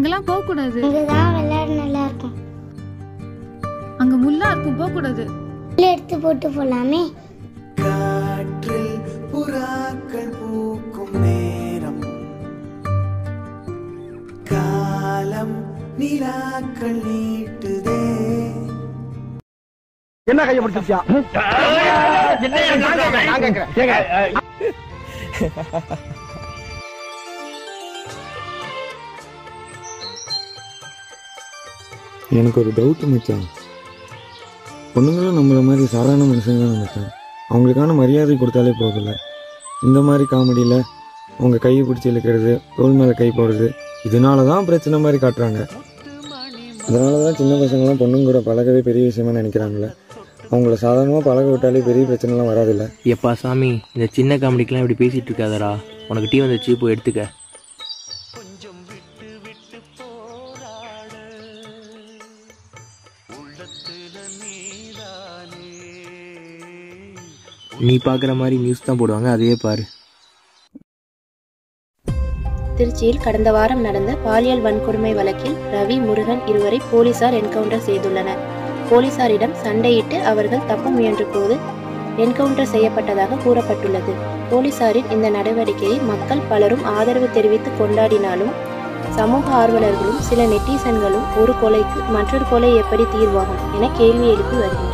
அங்கெல்லாம் போக கூடாது இங்கதான் விளையாட நல்லா இருக்கும் அங்க முள்ளா இருக்கும் போக கூடாது உள்ள எடுத்து போட்டு போலாமே காற்றில் புறாக்கள் பூக்கும் நேரம் காலம் நிலாக்கள் நீட்டுதே என்ன கையை பிடிச்சிருச்சியா நான் கேட்கிறேன் எனக்கு ஒரு டவுட் மச்சான் பொண்ணுங்களும் நம்மள மாதிரி சாதாரண மனுஷங்க தான் மச்சான் அவங்களுக்கான மரியாதை கொடுத்தாலே போகல இந்த மாதிரி காமெடியில் அவங்க கையை பிடிச்சி இழுக்கிறது தோல் மேலே கை போடுறது இதனால தான் பிரச்சனை மாதிரி காட்டுறாங்க அதனால தான் சின்ன பசங்களாம் பொண்ணுங்க கூட பழகவே பெரிய விஷயமா நினைக்கிறாங்களே அவங்கள சாதாரணமாக பழக விட்டாலே பெரிய பிரச்சனைலாம் வராதுல்ல எப்பா சாமி இந்த சின்ன காமெடிக்கெலாம் இப்படி பேசிட்டு இருக்காதடா உனக்கு டீ வந்துச்சு போய் எடுத்துக்க நீ பார்க்குற மாதிரி நியூஸ் தான் போடுவாங்க அதையே பாரு திருச்சியில் கடந்த வாரம் நடந்த பாலியல் வன்கொடுமை வழக்கில் ரவி முருகன் இருவரை போலீசார் என்கவுண்டர் செய்துள்ளனர் போலீசாரிடம் சண்டையிட்டு அவர்கள் தப்ப முயன்ற போது என்கவுண்டர் செய்யப்பட்டதாக கூறப்பட்டுள்ளது போலீசாரின் இந்த நடவடிக்கையை மக்கள் பலரும் ஆதரவு தெரிவித்து கொண்டாடினாலும் சமூக ஆர்வலர்களும் சில நெட்டிசன்களும் ஒரு கொலைக்கு மற்றொரு கொலை எப்படி தீர்வாகும் என கேள்வி எழுப்பி வருகின்றனர்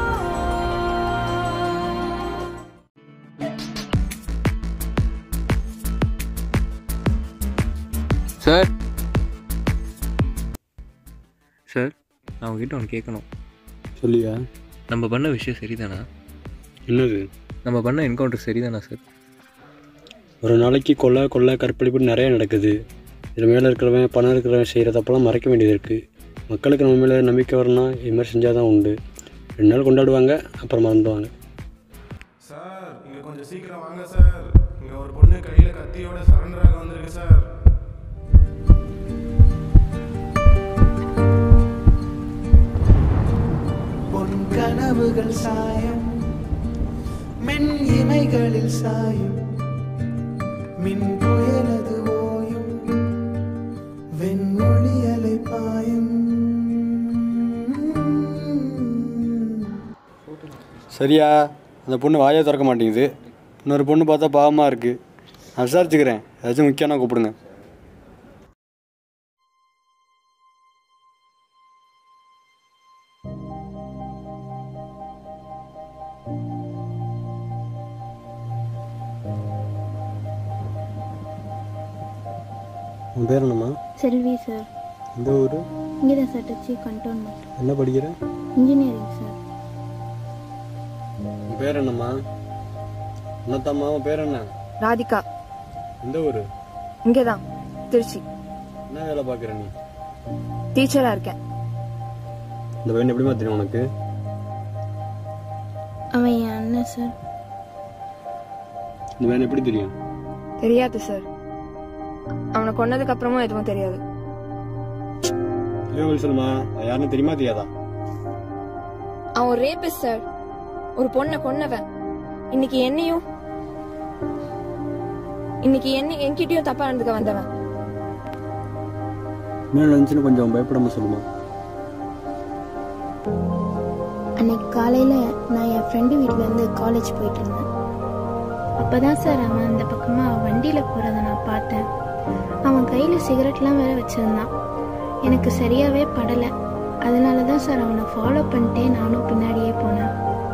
சார் சார் நான் உங்ககிட்ட ஒன்று கேட்கணும் சொல்லியா நம்ம பண்ண விஷயம் சரிதானா என்னது நம்ம பண்ண என்கவுண்டர் சரிதானா சார் ஒரு நாளைக்கு கொலை கொள்ளை கற்பழிப்பு நிறைய நடக்குது இதில் மேலே இருக்கிறவன் பணம் இருக்கிறவன் செய்கிற தப்பெல்லாம் மறைக்க வேண்டியது இருக்குது மக்களுக்கு நம்ம மேலே நம்பிக்கை வரணும்னா இது மாதிரி செஞ்சால் தான் உண்டு ரெண்டு நாள் கொண்டாடுவாங்க அப்புறம் மறந்துடுவாங்க சார் இங்க கொஞ்சம் சீக்கிரம் வாங்க சார் இங்க ஒரு பொண்ணு கையில கத்தியோட சரண்டர் ஆக வந்திருக்கு சார் பொன் கனவுகள் சாயம் மென் இமைகளில் சாயும் மின் புயலது ஓயும் வெண்மொழி அலை பாயும் சரியா அந்த பொண்ணு வாயே திறக்க மாட்டேங்குது இன்னொரு பொண்ணு பார்த்தா பாவமாக இருக்குது நான் விசாரிச்சுக்கிறேன் ஏதாச்சும் முக்கியம்னா கூப்பிடுங்க உன் பேர் என்னம்மா செல்வி சார் இந்த ஊர் இங்கே தான் சார் டச்சு கண்டோன்மெண்ட் என்ன படிக்கிற இன்ஜினியரிங் சார் உன் பேர் என்னம்மா என்னத்தாம்மா உன் பேர் என்ன ராதிகா எந்த ஊர் இங்கே தான் திருச்சி என்ன வேலை பார்க்குற நீ டீச்சராக இருக்கேன் இந்த பையன் எப்படிமா தெரியும் உனக்கு அவன் என் அண்ணன் சார் இந்த பையன் எப்படி தெரியும் தெரியாது சார் அவனை கொன்னதுக்கு அப்புறமும் எதுவும் தெரியாது ஏன் சொல்லுமா அது யாருன்னு தெரியுமா தெரியாதா அவன் ஒரு ரேபிஸ்ட் சார் ஒரு பொண்ணை கொன்னவன் இன்னைக்கு என்னையும் இன்னைக்கு என்ன என்கிட்டயும் தப்பா நடந்துக்க வந்தவன் மேலே இருந்துச்சுன்னு கொஞ்சம் பயப்படாம சொல்லுமா அன்னைக்கு காலையில் நான் என் ஃப்ரெண்டு வீட்டிலேருந்து காலேஜ் போயிட்டு இருந்தேன் அப்போ தான் சார் அவன் அந்த பக்கமாக வண்டியில் போகிறத நான் பார்த்தேன் அவன் கையில் சிகரெட்லாம் வேற வச்சுருந்தான் எனக்கு சரியாகவே படலை அதனால தான் சார் அவனை ஃபாலோ பண்ணிட்டே நானும் பின்னாடியே போனேன்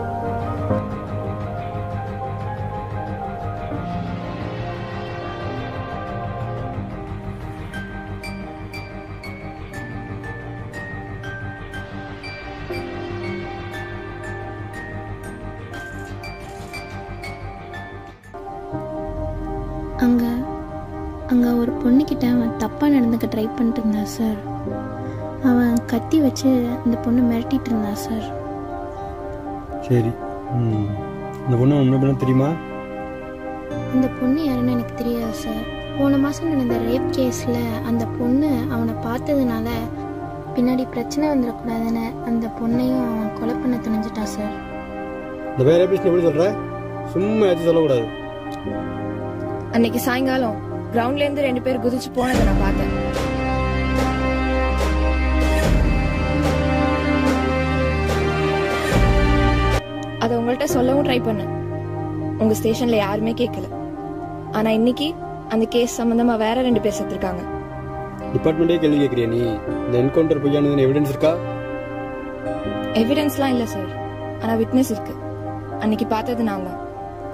அங்கே அங்கே ஒரு பொண்ணுக்கிட்ட அவன் தப்பாக நடந்துக்க ட்ரை பண்ணிட்டு இருந்தான் சார் அவன் கத்தி வச்சு அந்த பொண்ணு மிரட்டிட்டு இருந்தான் சார் சரி ம் இந்த பொண்ணு முன்ன பின்ன தெரியுமா அந்த பொண்ணு யாருன்னு எனக்கு தெரியாது சார் போன மாதம் நடந்த ரேப் கேஸில் அந்த பொண்ணு அவனை பார்த்ததுனால பின்னாடி பிரச்சனை வந்துடக்கூடாதுன்னு அந்த பொண்ணையும் அவன் கொலை பண்ண துணிஞ்சிட்டான் சார் இந்த பேர் எப்படி எப்படி சொல்ற சும்மா ஏதாச்சும் சொல்லக்கூடாது அன்னைக்கு சாயங்காலம் கிரவுண்ட்ல இருந்து ரெண்டு பேர் குதிச்சு போனதை நான் பார்த்தேன் அதை உங்கள்கிட்ட சொல்லவும் ட்ரை பண்ணேன் உங்க ஸ்டேஷன்ல யாருமே கேட்கல ஆனா இன்னைக்கு அந்த கேஸ் சம்பந்தமா வேற ரெண்டு பேர் செத்துருக்காங்க டிபார்ட்மெண்ட்டே கேள்வி கேட்குறியா நீ இந்த என்கவுண்டர் பொய்யானதுன்னு எவிடன்ஸ் இருக்கா எவிடன்ஸ்லாம் இல்ல சார் ஆனா விட்னஸ் இருக்கு அன்னைக்கு பார்த்தது நான் தான்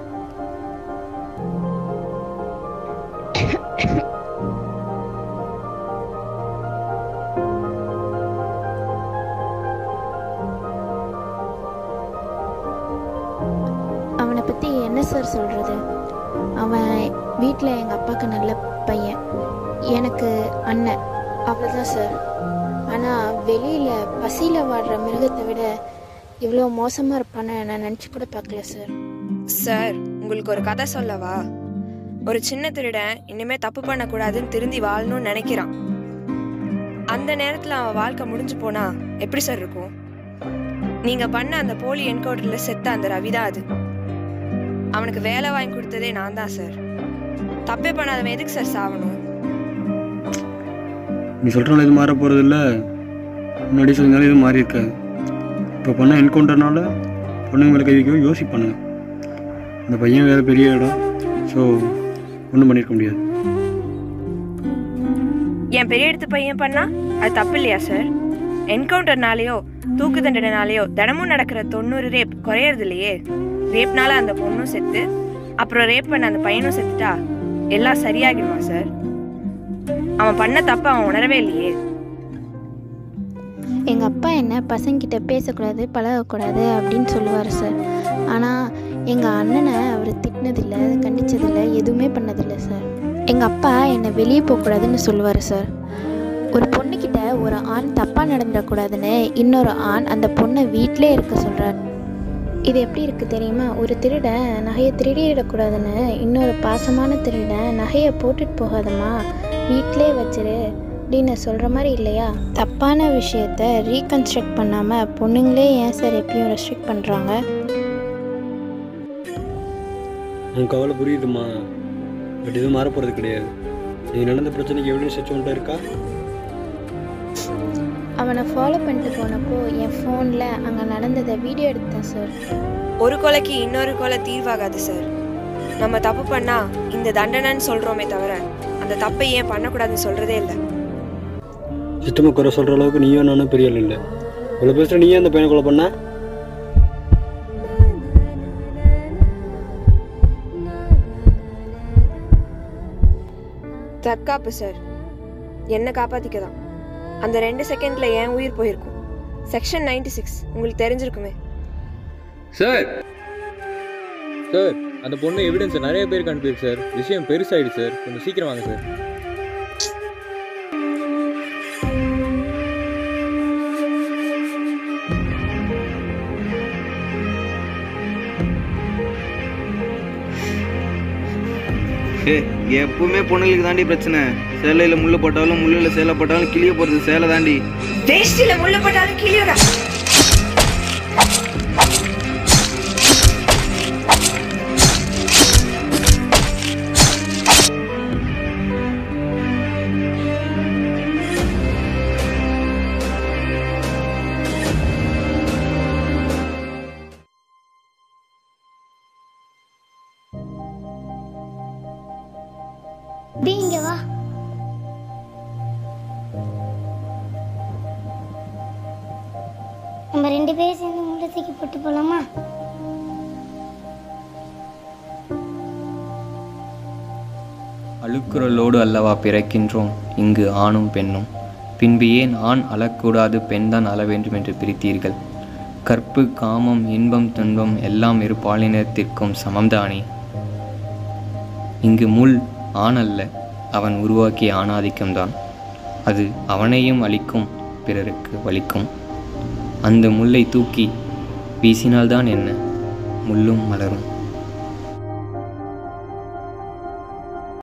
அவனை பற்றி என்ன சார் சொல்கிறது அவன் வீட்டில் எங்கள் அப்பாவுக்கு நல்ல பையன் எனக்கு அண்ணன் அவ்வளோதான் சார் ஆனால் வெளியில் பசியில் வாடுற மிருகத்தை விட இவ்வளோ மோசமாக இருப்பான்னு நான் நினச்சி கூட பார்க்கல சார் சார் உங்களுக்கு ஒரு கதை சொல்லவா ஒரு சின்ன திருடன் இனிமே தப்பு பண்ணக்கூடாதுன்னு திருந்தி வாழணும்னு நினைக்கிறான் அந்த நேரத்துல அவன் வாழ்க்கை முடிஞ்சு போனா எப்படி சார் இருக்கும் நீங்க பண்ண அந்த போலி என்கவுண்டர்ல செத்த அந்த ரவிதான் அது அவனுக்கு வேலை வாங்கி கொடுத்ததே நான் தான் சார் தப்பே பண்ணாதவன் எதுக்கு சார் சாவணும் நீ சொல்கிறனால எதுவும் மாற போகிறது இல்லை முன்னாடி சொல்லியிருந்தாலும் எதுவும் மாறி இருக்காது இப்போ பண்ண என்கவுண்டர்னால பொண்ணுங்க மேலே கை வைக்கவும் யோசிப்பானுங்க அந்த பையன் வேறு பெரிய இடம் ஸோ ஒன்றும் பண்ணியிருக்க முடியாது என் பெரிய எடுத்து பையன் பண்ணா அது தப்பு இல்லையா சார் என்கவுண்டர்னாலேயோ தூக்கு தண்டனைனாலேயோ தினமும் நடக்கிற தொண்ணூறு ரேப் குறையறது இல்லையே ரேப்னால அந்த பொண்ணும் செத்து அப்புறம் ரேப் பண்ண அந்த பையனும் செத்துட்டா எல்லாம் சரியாகிடுமா சார் அவன் பண்ண தப்ப அவன் உணரவே இல்லையே எங்கள் அப்பா என்ன பசங்கிட்ட பேசக்கூடாது பழகக்கூடாது அப்படின்னு சொல்லுவார் சார் ஆனால் எங்கள் அண்ணனை அவர் திட்டினதில்லை கண்டிச்சதில்லை எதுவுமே பண்ணதில்லை சார் எங்கள் அப்பா என்னை வெளியே போகக்கூடாதுன்னு சொல்லுவார் சார் ஒரு பொண்ணுக்கிட்ட ஒரு ஆண் தப்பாக நடந்துடக்கூடாதுன்னு இன்னொரு ஆண் அந்த பொண்ணை வீட்டிலே இருக்க சொல்கிறார் இது எப்படி இருக்குது தெரியுமா ஒரு திருடன் நகையை திருடிடக்கூடாதுன்னு இன்னொரு பாசமான திருடன் நகையை போட்டுட்டு போகாதம்மா வீட்டிலே வச்சிரு அப்படின்னு சொல்கிற மாதிரி இல்லையா தப்பான விஷயத்த ரீகன்ஸ்ட்ரக்ட் பண்ணாமல் பொண்ணுங்களே ஏன் சார் எப்பயும் ரெஸ்ட்ரிக்ட் பண்ணுறாங்க உன் கவலை புரியுதுமா பட் எதுவும் மாற போகிறது கிடையாது நீ நடந்த பிரச்சனைக்கு எவிடன்ஸ் வச்சு உன்ட்ட இருக்கா அவனை ஃபாலோ பண்ணிட்டு போனப்போ என் ஃபோனில் அங்கே நடந்ததை வீடியோ எடுத்தேன் சார் ஒரு கொலைக்கு இன்னொரு கொலை தீர்வாகாது சார் நம்ம தப்பு பண்ணா இந்த தண்டனைன்னு சொல்றோமே தவிர அந்த தப்பை ஏன் பண்ணக்கூடாதுன்னு சொல்றதே இல்லை சிஸ்டமை குறை சொல்கிற அளவுக்கு நீயும் நானும் பெரிய ஆள் இல்லை இவ்வளோ பேசுகிற நீயே அந்த பையனை கொலை பண்ண தற்காப்பு சார் என்ன காப்பாத்திக்க தான் அந்த ரெண்டு செகண்ட்ல ஏன் உயிர் போயிருக்கும் செக்ஷன் 96 சிக்ஸ் உங்களுக்கு தெரிஞ்சிருக்குமே சார் சார் அந்த பொண்ணு எவிடன்ஸ் நிறைய பேருக்கு அனுப்பியிருக்கு சார் விஷயம் பெருசாயிடுச்சு சார் கொஞ்சம் சீக்கிரம் வாங்க சார் ஏய் எப்பவுமே பொண்ணுங்களுக்கு தாண்டி பிரச்சனை சேலையில் முள்ளு போட்டாலும் முள்ளில் சேலை போட்டாலும் கிளிய போகிறது சேலை தாண்டி வேஷ்டில முள்ள போட்டாலும் கிளியோட டி இங்க வா நம்ம ரெண்டு பேரும் சேர்ந்து முள்ளை தூக்கி போட்டு போலாமா அழுக்குறலோடு அல்லவா பிறக்கின்றோம் இங்கு ஆணும் பெண்ணும் பின்பு ஏன் ஆண் அழக்கூடாது பெண்தான் அழ வேண்டும் என்று பிரித்தீர்கள் கற்பு காமம் இன்பம் துன்பம் எல்லாம் இரு பாலினத்திற்கும் சமம்தானே இங்கு முள் ஆண் அல்ல அவன் உருவாக்கிய ஆணாதிக்கம்தான் அது அவனையும் அழிக்கும் பிறருக்கு வலிக்கும் அந்த முல்லை தூக்கி வீசினால்தான் என்ன முள்ளும் மலரும்